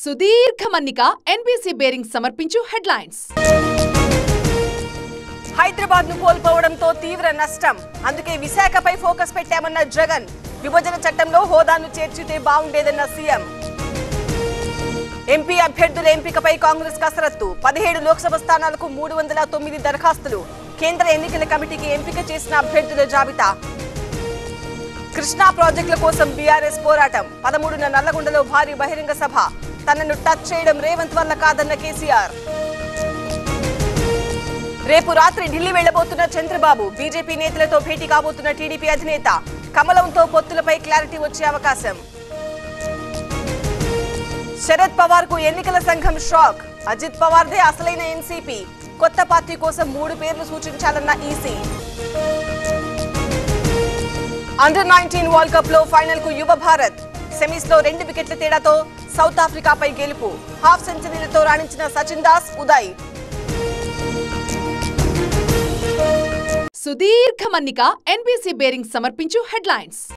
సుదీర్ఘ మన్నిక NBC bearing సమర్పించు హెడ్లైన్స్ హైదరాబాద్ ను కోల్పోవడంతో తీవ్ర నష్టం అందుకే విశాఖపై ఫోకస్ పెట్టామన్న జగన్ విభజన చట్టంలో హోదాను చేర్చితే బాగుండేదన్న సీఎం ఎంపీ అభ్యర్థుల ఎంపికపై కాంగ్రెస్ కసరత్తు పదిహేడు లోక్సభ స్థానాలకు మూడు వందల తొమ్మిది దరఖాస్తులు కేంద్ర ఎన్నికల కమిటీకి ఎంపిక చేసిన అభ్యర్థుల జాబితా కృష్ణా ప్రాజెక్టుల కోసం బీఆర్ఎస్ పోరాటం పదమూడున నల్లగొండలో భారీ బహిరంగ సభ తనను టచ్ చేయడం రేవంత్ వల్ల కాదన్న కేసీఆర్ రేపు రాత్రి ఢిల్లీ వెళ్లబోతున్న చంద్రబాబు బీజేపీ నేతలతో భేటీ కాబోతున్న టీడీపీ అధినేత కమలంతో పొత్తులపై క్లారిటీ వచ్చే అవకాశం శరద్ పవార్ కు ఎన్నికల సంఘం షాక్ అజిత్ పవార్దే అసలైన ఎన్సీపీ కొత్త పార్టీ కోసం మూడు పేర్లు సూచించాలన్న EC under nineteen world cup లో ఫైనల్ కు యువ భారత్ సెమీస్ లో రెండు వికెట్ల తేడాతో సౌత్ ఆఫ్రికాపై గెలుపు హాఫ్ సెంచరీలతో రాణించిన సచిన్ దాస్ ఉదయ్ సుదీర్ఘ మన్నిక ఎన్బీసీ బేరింగ్ సమర్పించు హెడ్లైన్స్